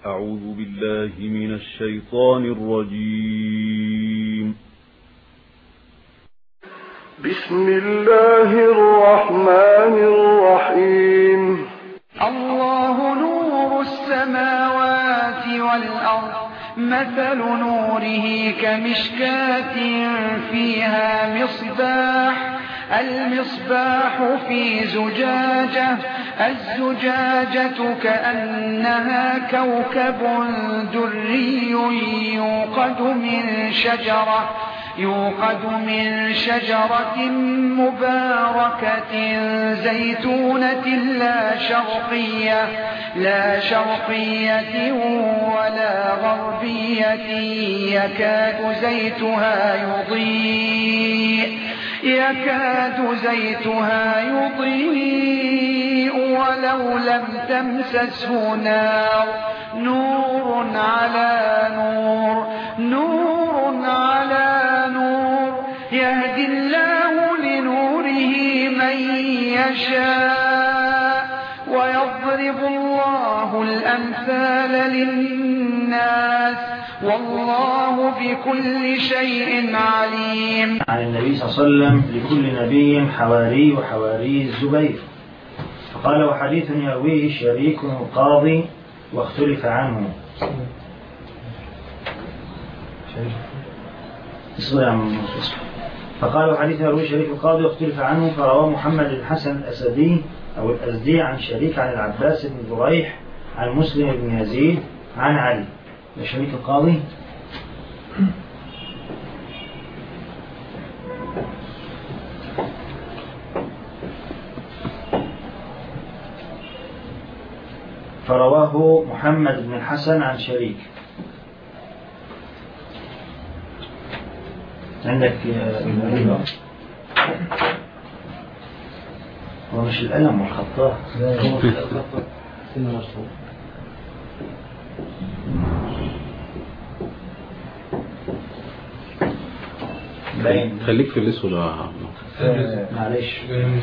أعوذ بالله من الشيطان الرجيم بسم الله الرحمن الرحيم الله نور السماوات والأرض مثل نوره كمشكاة فيها مصباح المصباح في زجاجة الزجاجة كأنها كوكب دري يوقد من شجرة يوقد من شجرة مباركة زيتونة لا شرقية لا شرقية ولا غربية يكاد زيتها يضيء يكاد زيتها يضيء ولو لم تمسسه نار نور على نور نور على نور يهدي الله لنوره من يشاء ويضرب الله الأمثال للناس والله بكل شيء عليم عن النبي صلى الله عليه وسلم لكل نبي حواري وحواري الزبير فقال وحديث يرويه شريك القاضي واختلف عنه اصبر يا عم اصبر. فقال وحديث يرويه شريك القاضي واختلف عنه فرواه محمد بن الحسن الأسدي أو الأزدي عن شريك عن العباس بن ذريح عن مسلم بن يزيد عن علي ده شريك القاضي فرواه محمد بن الحسن عن شريك عندك آه، هو مش القلم والخطاط باين خليك في الاسود يا عم. آه، معلش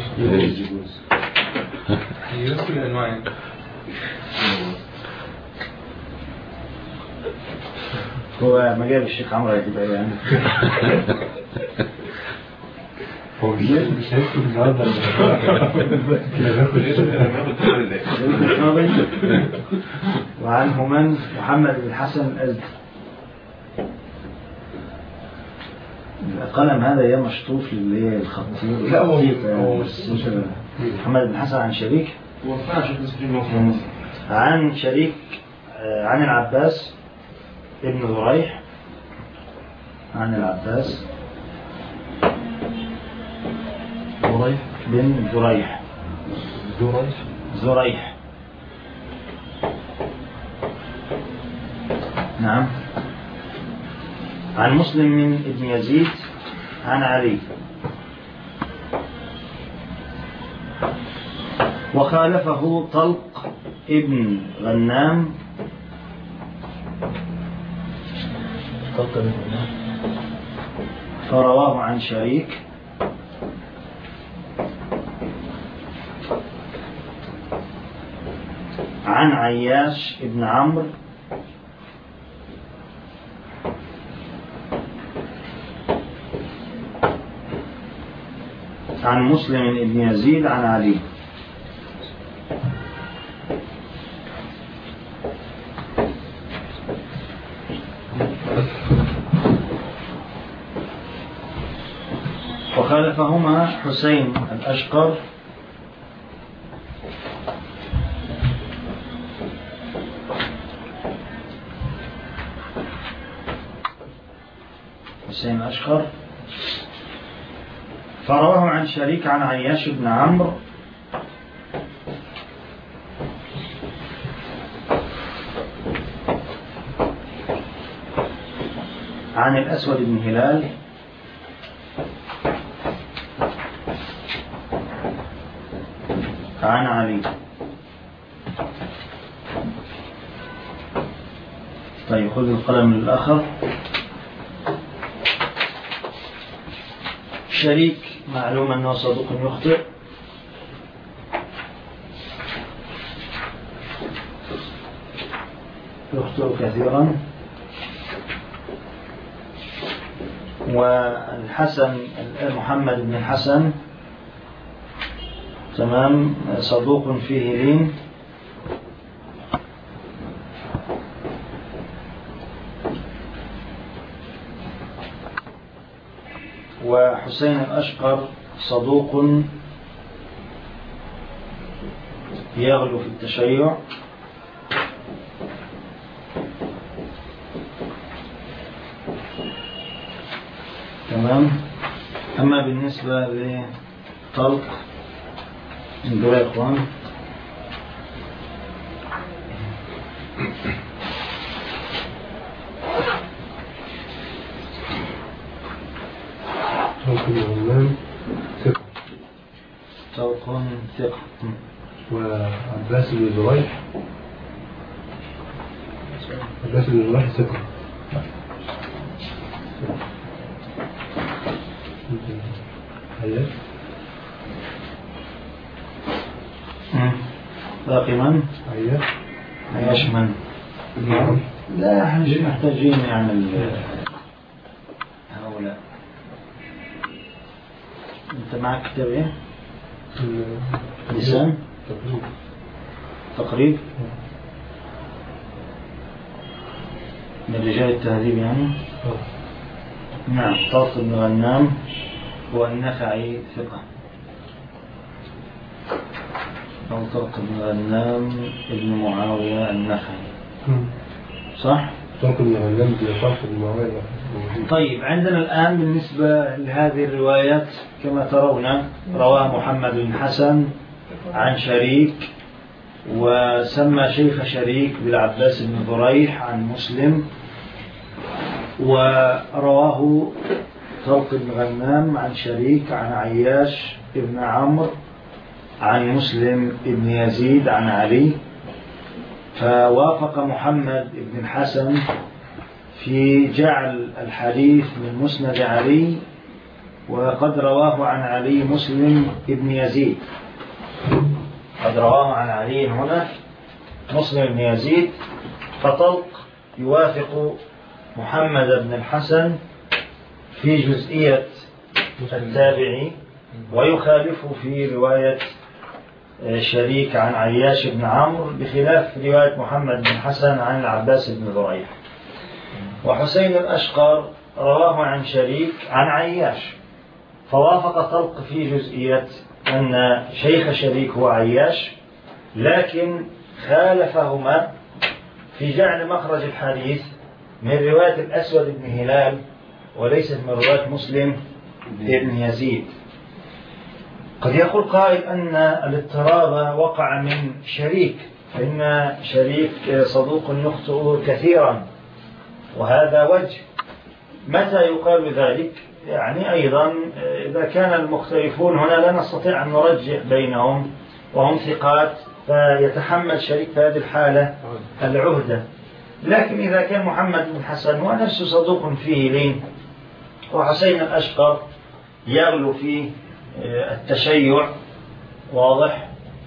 يدخل الانواع هو ما جاب الشيخ عمرو هتبقى يعني هو مش مش هيدخل النهارده وعنه من محمد بن الحسن الأزدي القلم هذا يا مشطوف اللي هي الخطير لا، هو- الخطيط هو يعني. بس- مش- محمد بن الحسن عن شريك وفاء شيخ مسلم عن شريك آه، عن العباس ابن ذريح عن العباس ذريح بن ذريح ذريح ذريح نعم عن مسلم من ابن يزيد عن علي وخالفه طلق ابن غنام فرواه عن شريك عن عياش ابن عمرو عن مسلم ابن يزيد عن علي وخالفهما حسين الأشقر حسين الأشقر فرواه عن شريك عن عياش بن عمرو عن الأسود بن هلال عن علي طيب خذ القلم الآخر شريك معلوم أنه صدوق يخطئ يخطئ كثيرا والحسن محمد بن الحسن تمام صدوق فيه لين وحسين الأشقر صدوق يغلو في التشيع تمام أما بالنسبة لطلق انظروا يا إخوان طلق بن غنام ثقة طلق ثقة وعباس بن زريح عباس بن زريح ثقة هيا مم. باقي من؟ هيا يشمل نعم لا احنا مش محتاجين نعمل هؤلاء انت معك كتاب ايه؟ لسان تقريبا تقريب من رجال التهذيب يعني نعم طلق بن غنام والنخعي ثقة أو طلق بن غنام ابن معاوية النخعي صح؟ طلق بن غنام بن طلق بن معاوية طيب عندنا الآن بالنسبة لهذه الروايات كما ترون رواه محمد بن حسن عن شريك وسمى شيخ شريك بالعباس بن ضريح عن مسلم ورواه طلق بن غنام عن شريك عن عياش بن عمرو عن مسلم بن يزيد عن علي فوافق محمد بن الحسن في جعل الحديث من مسند علي وقد رواه عن علي مسلم بن يزيد قد رواه عن علي هنا مسلم بن يزيد فطلق يوافق محمد بن الحسن في جزئية التابعي ويخالفه في رواية شريك عن عياش بن عمرو بخلاف رواية محمد بن الحسن عن العباس بن ذريح وحسين الأشقر رواه عن شريك عن عياش فوافق طلق في جزئية أن شيخ شريك هو عياش لكن خالفهما في جعل مخرج الحديث من رواية الأسود بن هلال وليست من رواية مسلم بن يزيد قد يقول قائل أن الاضطراب وقع من شريك فإن شريك صدوق يخطئ كثيرا وهذا وجه متى يقال ذلك يعني أيضا إذا كان المختلفون هنا لا نستطيع أن نرجح بينهم وهم ثقات فيتحمل شريك في هذه الحالة العهدة لكن إذا كان محمد بن حسن هو نفسه صدوق فيه لين وحسين الأشقر يغلو في التشيع واضح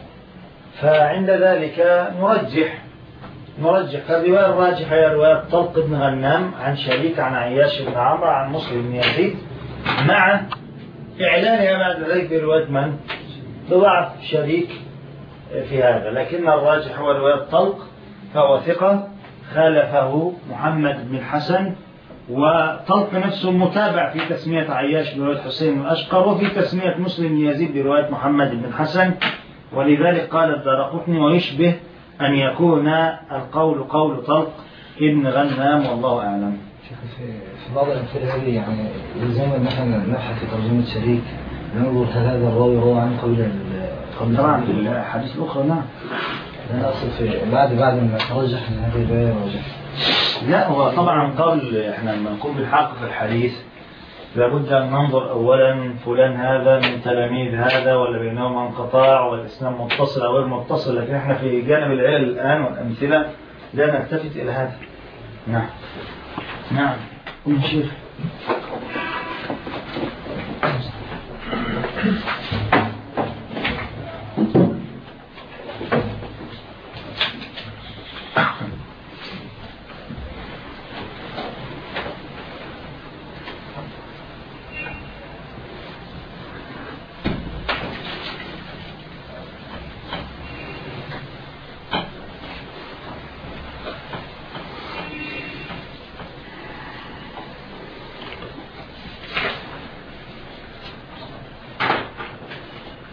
فعند ذلك نرجح نرجح فالرواية الراجحة هي رواية طلق بن غنام عن شريك عن عياش بن عمرو عن مسلم بن يزيد مع إعلانها بعد ذلك برواية من؟ بضعف شريك في هذا لكن الراجح هو رواية طلق فهو ثقة خالفه محمد بن الحسن وطلق نفسه متابع في تسمية عياش برواية حسين الأشقر وفي تسمية مسلم بن يزيد برواية محمد بن الحسن ولذلك قال الدارقطني ويشبه أن يكون القول قول طلق ابن غنام والله أعلم شيخ في في بعض الأمثلة هذه يعني يلزم أن احنا نبحث في ترجمة شريك ننظر هل هذا الراوي روى عن قبل ال- قبل طبعا في التحديد؟ الحديث الأخرى نعم أنا أقصد في بعد بعد ما ترجح أن هذه الرواية راجحة لا هو طبعا قبل احنا لما نكون بالحق في الحديث لابد أن ننظر أولا فلان هذا من تلاميذ هذا ولا بينهما انقطاع والإسلام متصل أو غير متصل لكن احنا في جانب العلل الآن والأمثلة لا نلتفت إلى هذا نعم نعم قل يا شيخ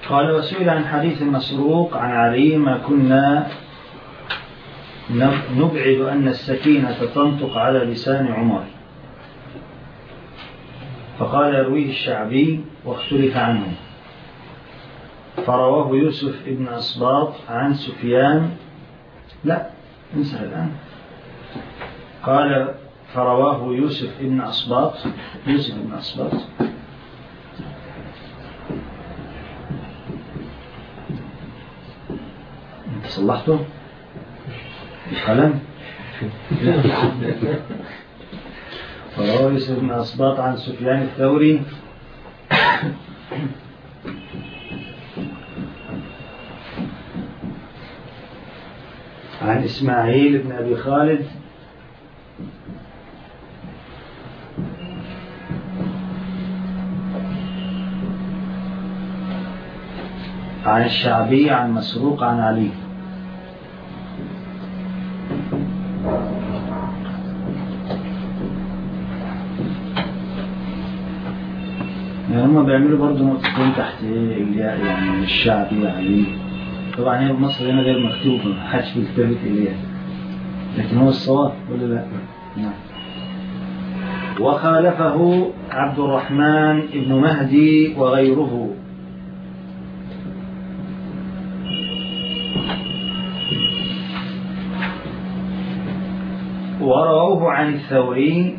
قال وسئل عن حديث مسروق عن علي ما كنا نبعد أن السكينة تنطق على لسان عمر فقال يرويه الشعبي واختلف عنه فرواه يوسف ابن أسباط عن سفيان لا انسى الآن قال فرواه يوسف ابن أسباط يوسف ابن أسباط انت صلحته مش قلم وروى يوسف بن أسباط عن سفيان الثوري عن إسماعيل بن أبي خالد عن الشعبي عن مسروق عن علي يعني هم بيعملوا برضه نقطتين تحت ايه الياء يعني الشعبي علي طبعا هي بمصر هنا غير مكتوبة ما حدش بيلتفت إليها لكن هو الصواب ولا لا؟ نعم وخالفه عبد الرحمن بن مهدي وغيره ورووه عن الثوري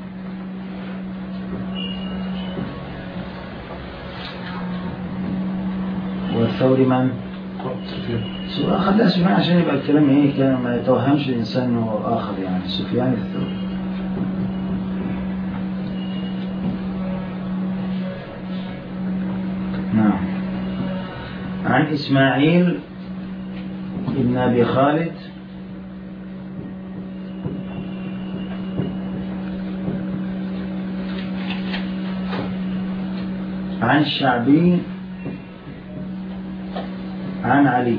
والثوري من؟ سؤال خليها سفيان عشان يبقى الكلام ايه كان ما يتوهمش الانسان انه اخر يعني سفيان الثوري نعم عن اسماعيل ابن ابي خالد عن الشعبي عن علي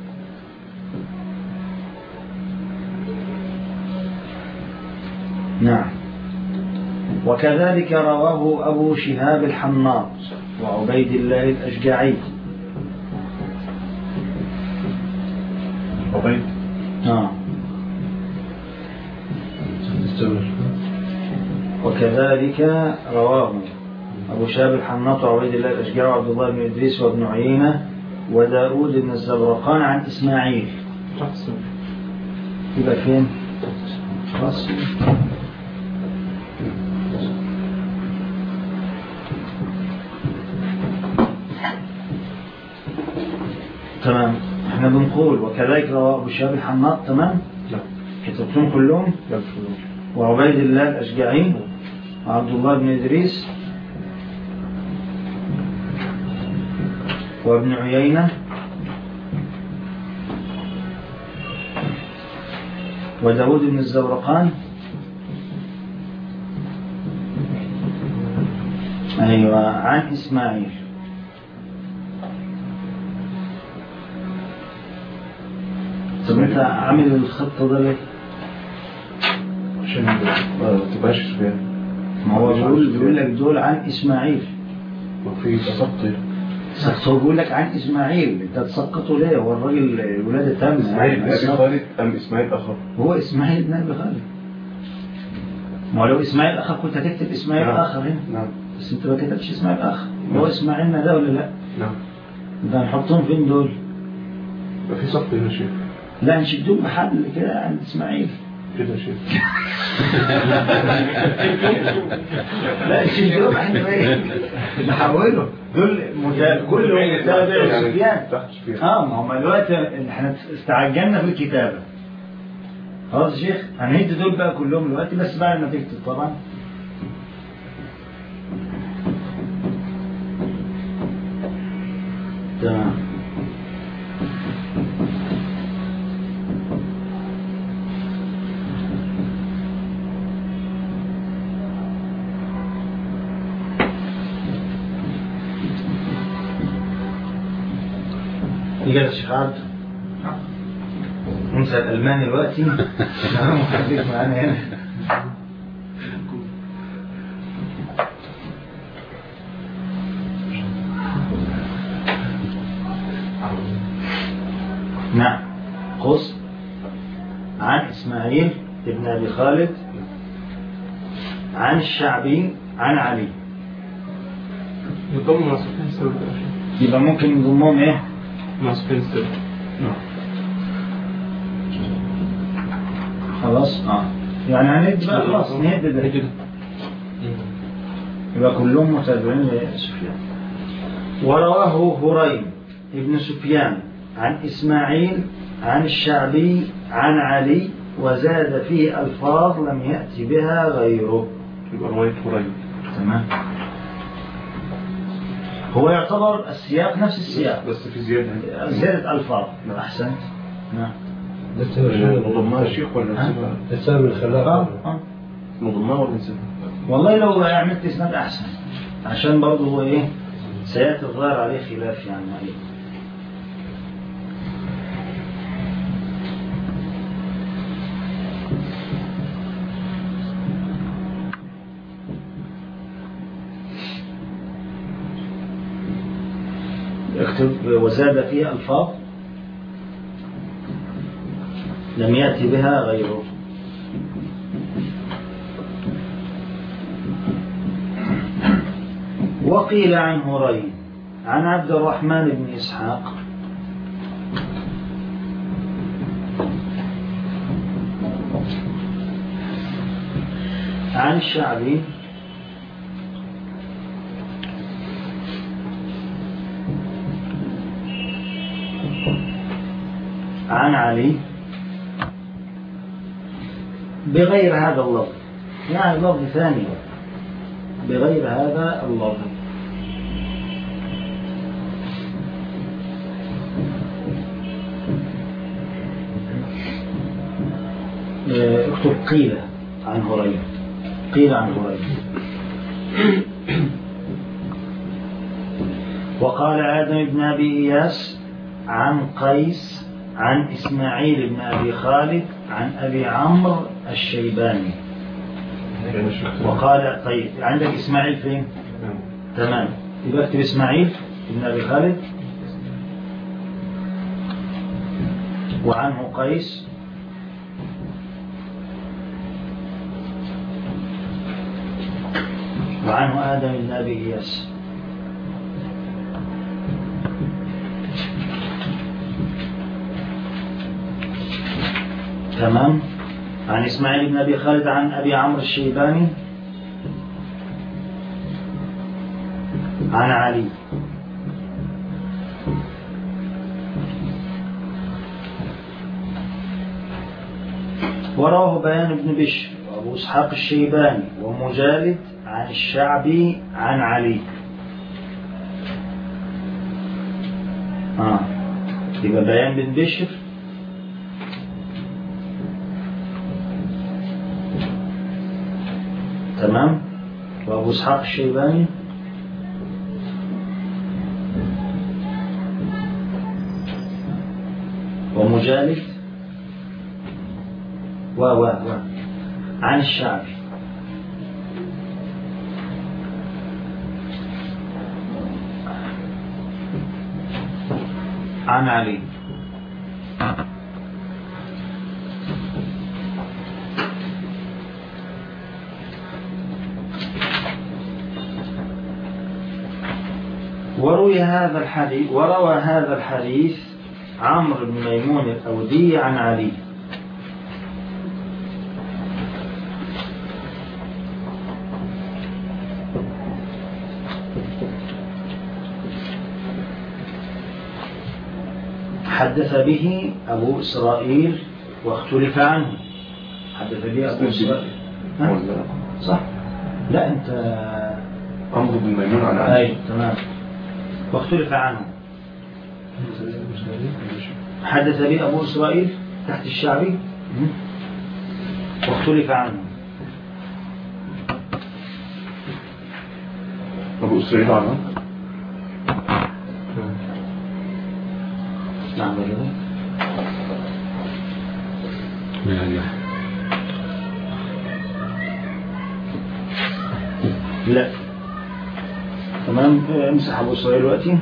نعم وكذلك رواه أبو شهاب الحناط وعبيد الله الأشجعي عبيد آه. وكذلك رواه أبو شهاب الحناط وعبيد الله الأشجعي وعبد الله بن إدريس وابن عيينة وداود بن الزبرقان عن إسماعيل يبقى فين؟ خلاص تمام احنا بنقول وكذلك رواه ابو شهاب الحناط تمام لا كتبتهم كلهم لا مش كلهم. وعبيد الله الاشجعي وعبد الله بن ادريس وابن عيينة وداود بن الزورقان أيوة عن إسماعيل طب أنت عامل الخط ده ليه؟ عشان ما تبقاش فيها ما هو بيقول بيقول لك دول عن إسماعيل ما في سقط بس هو بيقول لك عن إسماعيل أنت تسقطه ليه؟ هو الراجل الولادة تامة اسماعيل بن ابي يعني خالد ام اسماعيل اخر هو إسماعيل بن أبي خالد ما هو لو إسماعيل أخر كنت هتكتب إسماعيل نعم. آخر هنا نعم بس أنت ما كتبتش إسماعيل آخر هو إسماعيلنا ده ولا لا؟ نعم ده هنحطهم فين دول؟ يبقى في سقط هنا يا شيخ لا نشدهم بحبل كده عند إسماعيل كده يا شيخ لا نشدهم احنا ايه؟ نحوله دول متا... كله متابع سفيان تحت سفيان اه ما هم دلوقتي احنا استعجلنا في الكتابة خلاص يا شيخ هنهد دول بقى كلهم دلوقتي بس بعد ما تكتب طبعا تمام يجي يا شيخ عبد انسى الالماني دلوقتي نعم محدث معانا هنا إسماعيل ابن أبي خالد عن الشعبي عن علي يضم مناصفين السبب يا شيخ يبقى ممكن نضمهم إيه؟ مناصفين السبب خلاص اه يعني هند بقى خلاص نهد ده كده يبقى كلهم متابعين لسفيان ورواه هريم ابن سفيان عن إسماعيل عن الشعبي عن علي وزاد فيه ألفاظ لم يأتي بها غيره يبقى رواية هريم تمام هو يعتبر السياق نفس السياق بس في زيادة زيادة ألفاظ أحسنت نعم ده السبب الخلاف. نضمها يا شيخ ولا ها؟ نسيبها؟ ده السبب الخلاف آه آه نضمها ولا نسيبها؟ والله لو عملت اسناد احسن عشان برضه هو ايه سياتي الظاهر عليه خلاف يعني عليه اكتب وزاد فيه الفاظ لم ياتي بها غيره وقيل عن هريم عن عبد الرحمن بن إسحاق عن الشعبي عن علي بغير هذا اللفظ يعني لفظ ثاني بغير هذا اللفظ آه، اكتب قيل عن هريرة قيل عن هريرة وقال آدم بن أبي إياس عن قيس عن إسماعيل بن أبي خالد عن أبي عمرو الشيباني يعني الشيخ وقال طيب عندك إسماعيل فين؟ نعم. تمام يبقى اكتب إسماعيل بن أبي خالد وعنه قيس وعنه آدم بن أبي إياس تمام عن إسماعيل بن أبي خالد عن أبي عمرو الشيباني عن علي ورواه بيان بن بشر وأبو إسحاق الشيباني ومجالد عن الشعبي عن علي آه. يبقى بيان بن بشر تمام وأبو إسحاق الشيباني ومجالد و و و عن الشعبي عن علي وروي هذا الحديث وروى هذا الحديث عمرو بن ميمون الأودي عن علي حدث به أبو إسرائيل واختلف عنه حدث به أبو إسرائيل ها؟ ولا صح لا أنت عمرو بن ميمون عن علي أي تمام واختلف عنه حدث به أبو إسرائيل تحت الشعبي واختلف عنه أبو إسرائيل عنه نعم كده لا تمام امسح ابو اسرائيل دلوقتي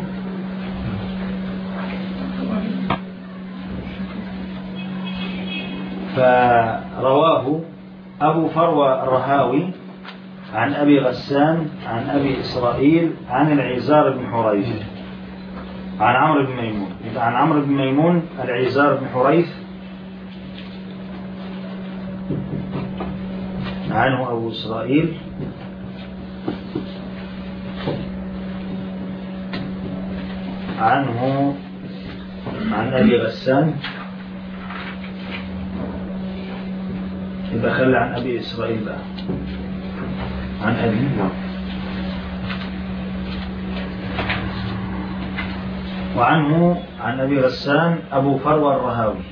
فرواه أبو فروة الرهاوي عن أبي غسان عن أبي إسرائيل عن العزار بن حريث عن عمرو بن ميمون يبقى عن عمرو بن ميمون العزار بن حريث عنه أبو إسرائيل عنه عن أبي غسان يبقى خلي عن أبي إسرائيل بقى عن أبي وعنه عن أبي غسان أبو فروة الرهاوي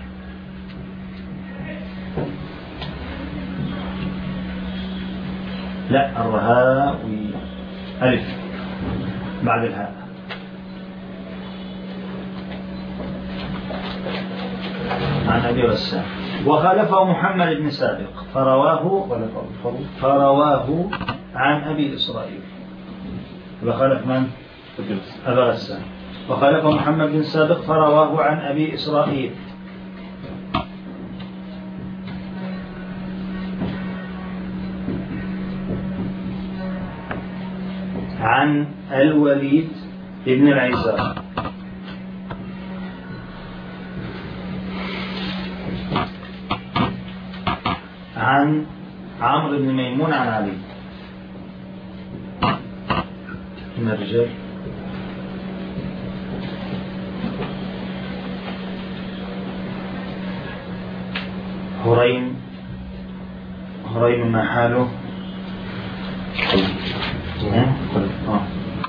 لا الرهاوي ألف بعد الهاء عن أبي غسان وخالفه محمد بن سابق فرواه فرواه عن أبي إسرائيل وخالف من؟ أبا غسان وخالفه محمد بن سابق فرواه عن أبي إسرائيل عن الوليد بن العزار عن عمرو بن ميمون عن علي من الرجال هريم هريم ما حاله ها؟ آه.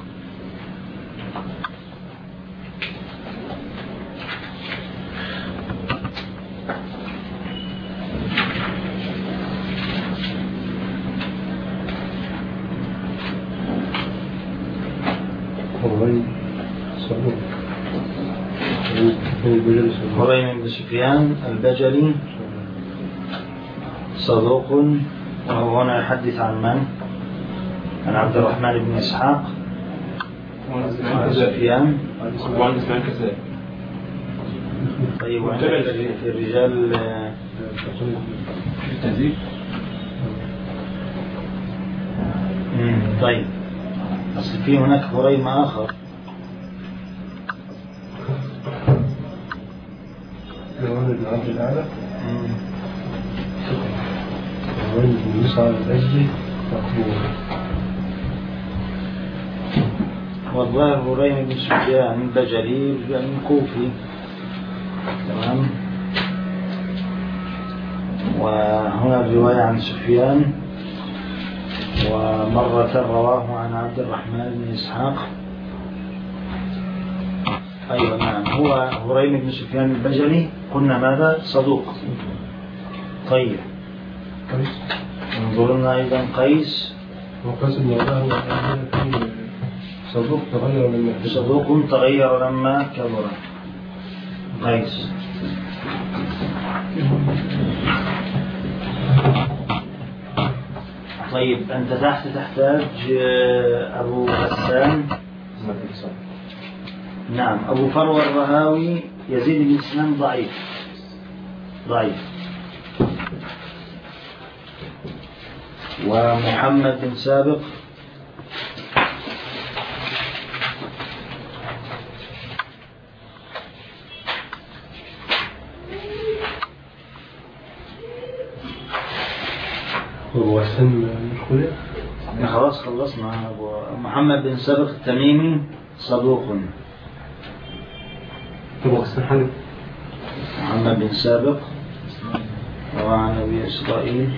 هريم بن سفيان البجلي صدوق وهو هنا يحدث عن من؟ عن عبد الرحمن بن إسحاق عن سفيان وعن اسماعيل كذاب طيب وعندك في الرجال آه، تهذيب مم، طيب أصل في هناك هريم آخر جوال بن عبد الأعلى مم. جوال بن مسعر الأجدي مقبول والظاهر هريم بن سفيان البجلي يعني كوفي تمام وهنا الرواية عن سفيان ومرة رواه عن عبد الرحمن بن إسحاق أيوة نعم هو هريم بن سفيان البجلي قلنا ماذا صدوق طيب انظر لنا أيضا قيس وقاس بن عبد هو كان في صدوق تغير من محدث صدوق تغير لما كبر قيس طيب أنت تحت تحتاج آه، أبو غسان نعم أبو فروة الرهاوي يزيد بن سنان ضعيف ضعيف ومحمد بن سابق هو سن مشكلة احنا خلاص خلصنا أبو محمد بن سابق التميمي صدوق طب وقت حاجة محمد بن سابق وعن أبي إسرائيل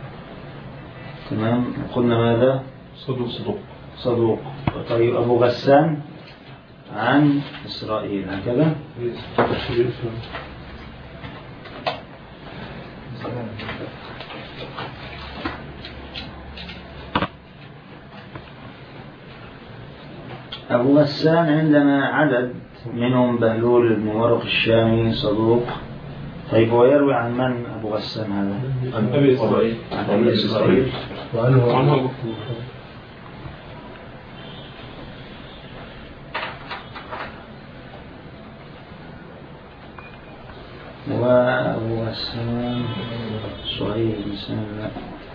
تمام قلنا ماذا صدوق صدوق صدوق طيب أبو غسان عن إسرائيل هكذا أبو غسان عندنا عدد منهم بهلول بن ورق الشامي صدوق طيب هو يروي عن من أبو غسان هذا؟ عن ابي اسرائيل عن أبي إسرائيل وعنه عنه أبو وأبو غسان صهيب بن سالم لا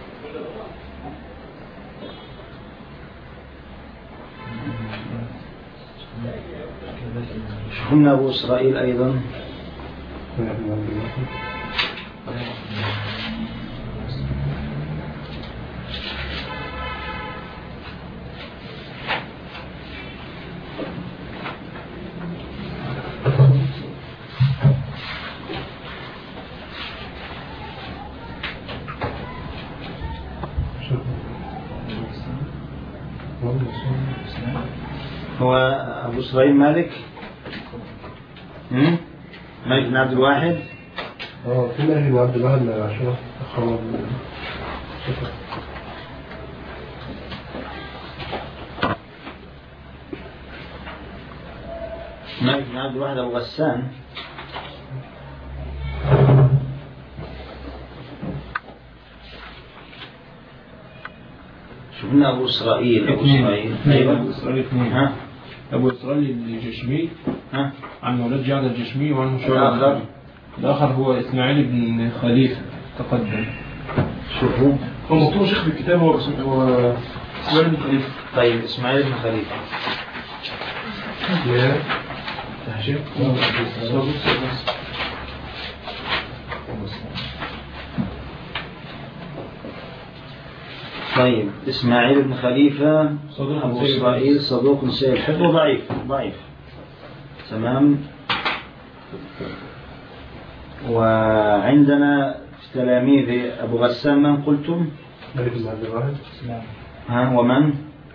شفنا أبو إسرائيل أيضا هو أبو إسرائيل مالك هم؟ مالك بن عبد الواحد اه في مالك بن عبد الواحد من العشرة أخرج مالك بن عبد الواحد أبو غسان شفنا أبو إسرائيل أبو إسرائيل أبو أيوة إسرائيل اثنين ها أبو إسرائيل الجشمي ها عن مولاد جعد الجشمي وعن الآخر مشاور الآخر هو إسماعيل بن خليفة تقدم شوفوا هو مكتوب شيخ في الكتاب هو اسم- هو إسماعيل بن خليفة طيب إسماعيل بن خليفة يا تحشير طيب إسماعيل بن خليفة صدوق أبو سيد إسرائيل صدوق سيء الحفظ ضعيف ضعيف تمام وعندنا في تلاميذ أبو غسان من قلتم مالك بن عبد الواحد ها ومن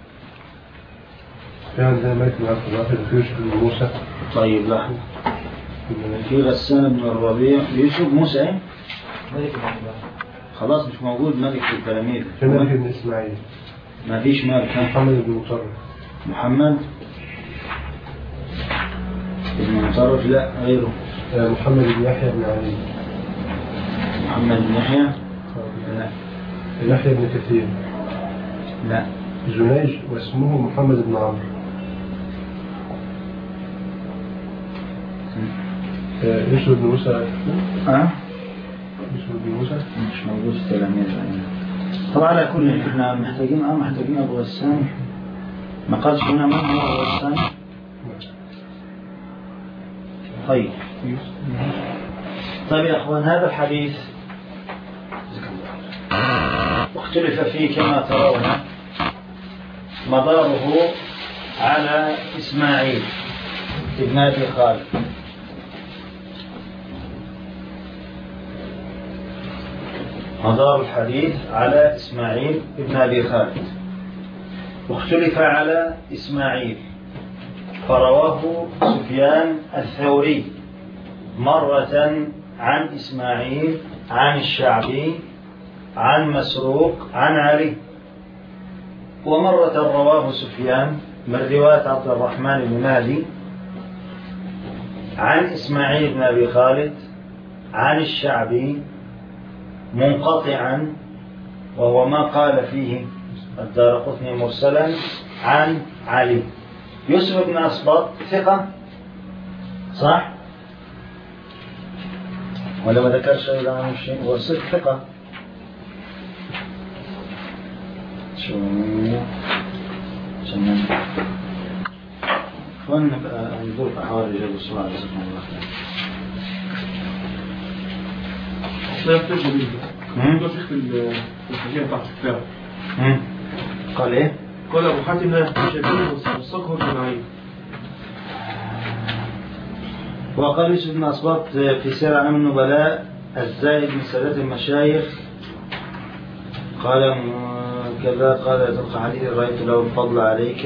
في عندنا مالك بن عبد الواحد وفي يوسف بن موسى طيب لحظة في غسان بن الربيع يوسف موسى إيه؟ مالك بن عبد الواحد خلاص مش موجود ملك في التلاميذ في مالك بن إسماعيل ما فيش مالك ها؟ محمد بن مطرف محمد ابن مطرف لا غيره آه، محمد بن يحيى بن علي محمد بن يحيى لا يحيى بن كثير لا زنيج واسمه محمد بن عمرو آه، يوسف بن موسى ها يوسف بن موسى مش موجود في التلاميذ عندنا طبعا على كل احنا محتاجين اه محتاجين ابو غسان ما قالش هنا من هو ابو غسان طيب طيب يا اخوان هذا الحديث اختلف فيه كما ترون مداره على اسماعيل ابن ابي خالد مدار الحديث على إسماعيل ابن أبي خالد واختلف على إسماعيل فرواه سفيان الثوري مرة عن إسماعيل عن الشعبي عن مسروق عن علي ومرة رواه سفيان من رواية عبد الرحمن بن مهدي عن إسماعيل بن أبي خالد عن الشعبي منقطعا وهو ما قال فيه الدار قطني مرسلا عن علي يوسف بن أسباط ثقة صح ولا ما ذكرش أيضا عنه شيء هو صدق ثقة شو عشان اخوان نبقى نقول احوال الرجال بسرعه جزاكم الله خير لا يفتش به مم. ده شيخ في ال- في الحاجية بتاعت الكتاب مم. قال ايه؟ قال أبو حاتم لا يفتش به والصقر بن معين وقال يوسف بن أسباط في سير أعلام النبلاء الزاهد من سادات المشايخ قال م- كذا قال لا تلقى حديث رأيت له الفضل عليك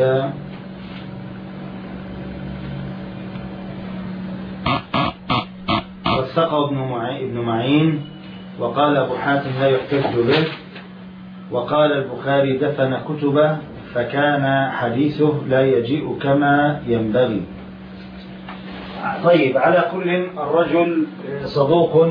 وثقه ابن معي- ابن معين وقال أبو حاتم لا يحتج به وقال البخاري دفن كتبه فكان حديثه لا يجيء كما ينبغي طيب على كل الرجل صدوق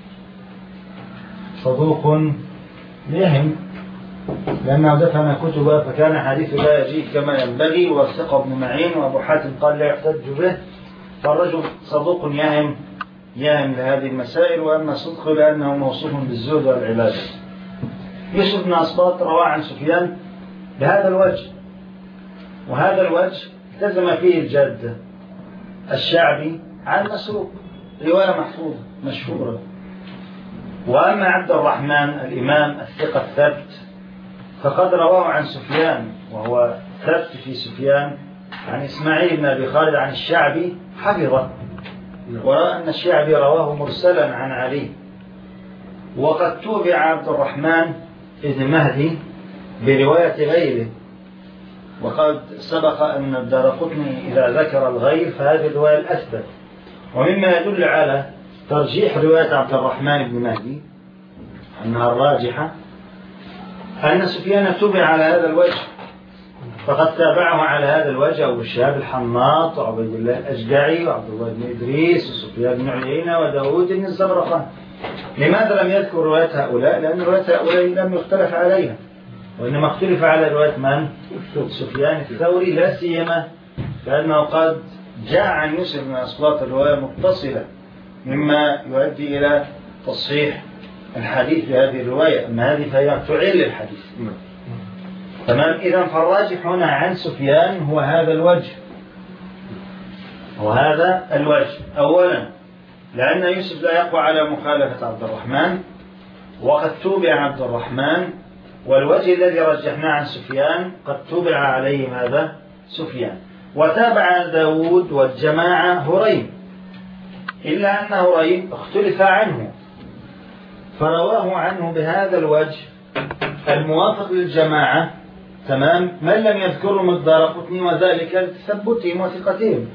صدوق يهم لأنه دفن كتبه فكان حديثه لا يجيء كما ينبغي والثقة ابن معين وأبو حاتم قال لا يحتج به فالرجل صدوق يهم يهم لهذه المسائل وأما صدقه لأنه موصوف بالزهد والعبادة يوسف بن أسباط روى عن سفيان بهذا الوجه وهذا الوجه التزم فيه الجادة الشعبي عن مسروق رواية محفوظة مشهورة وأما عبد الرحمن الإمام الثقة الثبت فقد رواه عن سفيان وهو ثبت في سفيان عن إسماعيل بن أبي خالد عن الشعبي حفظه ورأى أن الشعبي رواه مرسلا عن علي وقد توبع عبد الرحمن بن مهدي برواية غيره وقد سبق أن الدارقطني إذا ذكر الغير فهذه الرواية الأثبت ومما يدل على ترجيح رواية عبد الرحمن بن مهدي أنها الراجحة أن سفيان تبع على هذا الوجه فقد تابعه على هذا الوجه أبو شهاب الحناط وعبيد الله الأجدعي وعبد الله بن إدريس وسفيان بن عيينة وداود بن الزبرقان لماذا لم يذكر رواية هؤلاء؟ لأن رواية هؤلاء لم يختلف عليها وإنما اختلف على رواية من؟ سفيان الثوري لا سيما لأنه قد جاء عن يوسف بن أسباط الرواية متصلة مما يؤدي إلى تصحيح الحديث بهذه الرواية أما هذه فهي تعل الحديث تمام إذا فالراجح هنا عن سفيان هو هذا الوجه وهذا الوجه أولا لأن يوسف لا يقوى على مخالفة عبد الرحمن وقد توبع عبد الرحمن والوجه الذي رجحناه عن سفيان قد توبع عليه ماذا؟ سفيان وتابع داود والجماعة هريم إلا أن هريم اختلف عنه فرواه عنه بهذا الوجه الموافق للجماعة تمام من لم يذكرهم الدارقطني وذلك لتثبتهم وثقتهم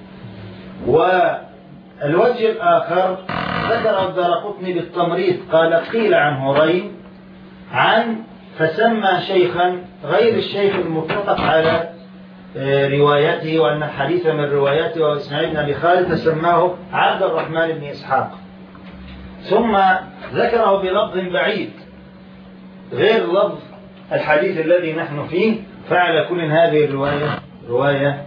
والوجه الآخر ذكر الدارقطني بالتمريض قال قيل عن هريم عن فسمى شيخا غير الشيخ المتفق على آه، روايته وأن الحديث من روايته وهو إسماعيل بن أبي خالد فسماه عبد الرحمن بن إسحاق ثم ذكره بلفظ بعيد غير لفظ الحديث الذي نحن فيه فعلى كل هذه الرواية رواية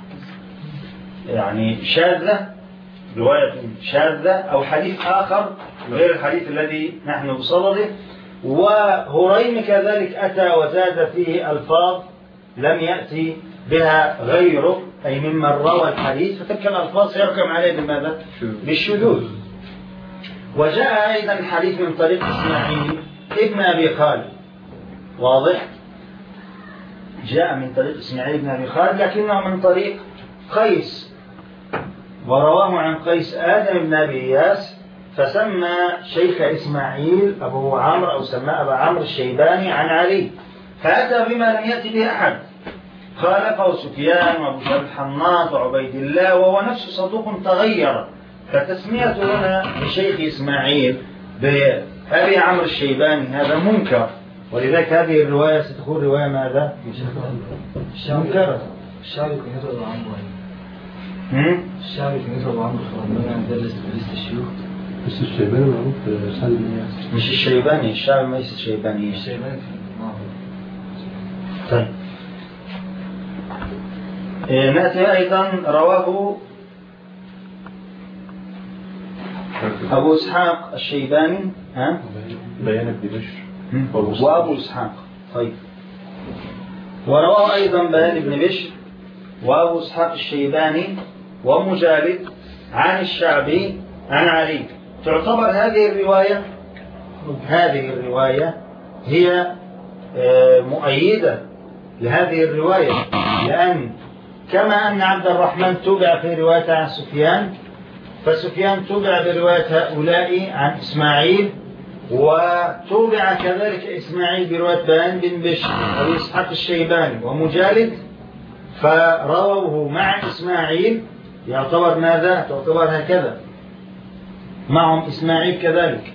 يعني شاذة رواية شاذة أو حديث آخر غير الحديث الذي نحن بصدده وهريم كذلك أتى وزاد فيه ألفاظ لم يأتي بها غيره أي ممن روى الحديث فتلك الألفاظ سيحكم عليه بماذا؟ بالشذوذ وجاء أيضا حديث من طريق إسماعيل ابن أبي خالد واضح؟ جاء من طريق إسماعيل بن أبي خالد لكنه من طريق قيس ورواه عن قيس آدم بن أبي إياس فسمى شيخ إسماعيل أبو عمرو أو سماه أبا عمرو الشيباني عن علي فأتى بما لم يأتي به أحد خالفه سفيان وأبو شهاب الحناط وعبيد الله وهو نفسه صدوق تغير فتسميته هنا لشيخ إسماعيل بأبي عمرو الشيباني هذا منكر ولذلك هذه الرواية ستكون رواية ماذا؟ منكرة الشعبي كان يضرب عمرو هم؟ الشعبي كان يضرب عمرو فرمنا عند لست لست الشيوخ بس الشيباني معروف سعد بن ياسر مش الشيباني الشعب ليس شيباني الشيباني في معه طيب إيه، نأتي أيضا رواه أبو إسحاق الشيباني ها؟ بيان ابن بشر وأبو إسحاق طيب ورواه أيضا بيان بن بشر وأبو إسحاق الشيباني ومجالد عن الشعبي عن علي تعتبر هذه الرواية هذه الرواية هي آه، مؤيدة لهذه الرواية لأن كما أن عبد الرحمن تبع في روايته عن سفيان فسفيان تبع برواية هؤلاء عن إسماعيل وتوبع كذلك إسماعيل برواية بيان بن بشر أبي إسحاق الشيباني ومجالد فرووه مع إسماعيل يعتبر ماذا؟ تعتبر هكذا معهم إسماعيل كذلك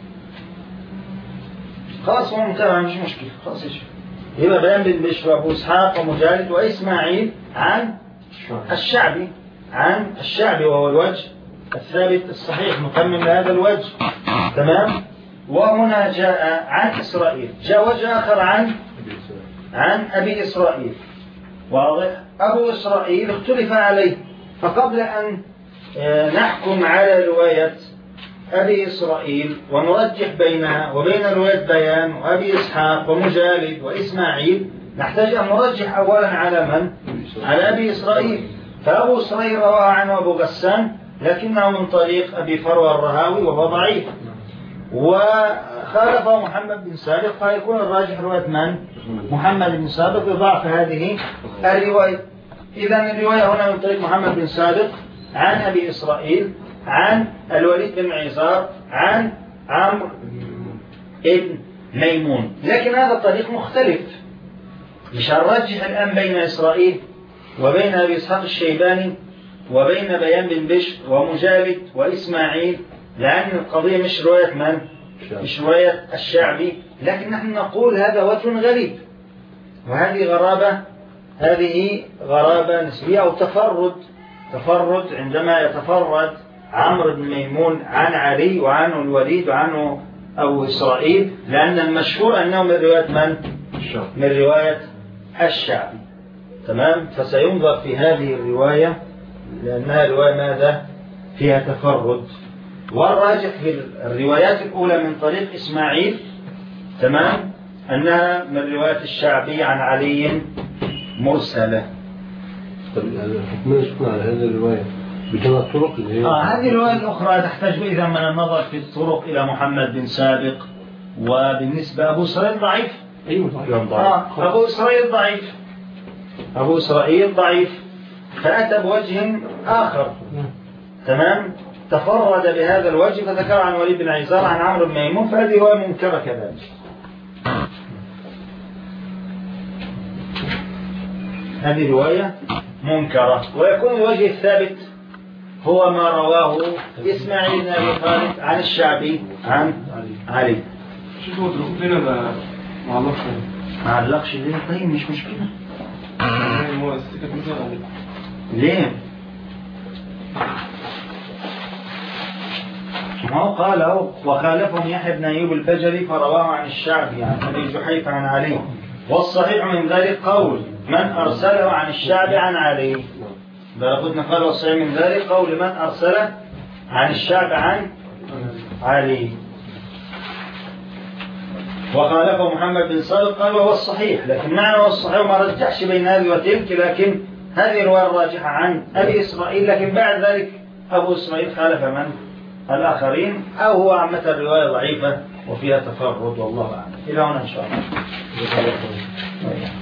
خلاص هو انتهى مش مشكلة خلاص ايش يبقى بيان بن بشر وأبو إسحاق ومجالد وإسماعيل عن الشعبي عن الشعبي وهو الوجه الثابت الصحيح مكمل لهذا الوجه تمام وهنا جاء عن إسرائيل جاء وجه آخر عن عن أبي إسرائيل واضح أبو إسرائيل اختلف عليه فقبل أن آه، نحكم على رواية أبي إسرائيل ونرجح بينها وبين رواية بيان وأبي إسحاق ومجالد وإسماعيل نحتاج أن نرجح أولا على من؟ على أبي إسرائيل فأبو إسرائيل روى عنه أبو غسان لكنه من طريق أبي فروة الرهاوي وهو ضعيف وخالفه محمد بن سابق فيكون الراجح رواية من؟ محمد بن سابق بضعف هذه الرواية إذا الرواية هنا من طريق محمد بن سابق عن أبي إسرائيل عن الوليد بن عيسار عن عمرو ابن ميمون لكن هذا الطريق مختلف مش هنرجح الآن بين إسرائيل وبين أبي إسحاق الشيباني وبين بيان بن بشر ومجالد وإسماعيل لأن القضية مش رواية من؟ مش رواية الشعبي لكن نحن نقول هذا وجه غريب وهذه غرابة هذه غرابة نسبية أو تفرد تفرد عندما يتفرد عمرو بن ميمون عن علي وعنه الوليد وعنه أبو إسرائيل لأن المشهور أنه من رواية من؟ من رواية الشعبي تمام فسينظر في هذه الرواية لأنها رواية ماذا فيها تفرد والراجح في الروايات الأولى من طريق إسماعيل تمام أنها من رواية الشعبي عن علي مرسلة طب حكمنا شفنا على هذه الرواية بثلاث طرق اللي هي آه هذه الرواية الأخرى تحتاج إذا من النظر في الطرق إلى محمد بن سابق وبالنسبة أبو إسرائيل ضعيف ايوه صحيح آه أبو إسرائيل ضعيف أبو إسرائيل ضعيف فأتى بوجه آخر تمام تفرد بهذا الوجه فذكر عن وليد بن عيسار عن عمرو بن ميمون فهذه رواية منكرة كذلك هذه رواية منكرة ويكون الوجه الثابت هو ما رواه إسماعيل بن أبي خالد عن الشعبي عن علي شوف هو تروح فينا ما ما علقش ما علقش ليه طيب مش مشكلة يعني هو السكة مثلا أو ليه ما هو قال أهو وخالفهم يحيى بن أيوب البجلي فرواه عن الشعبي عن أبي جحيفة عن علي والصحيح من ذلك قول من أرسله عن الشعبي عن علي لابد قال والصحيح من ذلك قول من أرسله عن الشعب عن علي وخالفه محمد بن صادق قال وهو الصحيح لكن معنى هو الصحيح ما رجحش بين هذه وتلك لكن هذه الرواية الراجحة عن أبي إسرائيل لكن بعد ذلك أبو إسرائيل خالف من الآخرين أو هو عامة الرواية ضعيفة وفيها تفرد والله أعلم إلى هنا إن شاء الله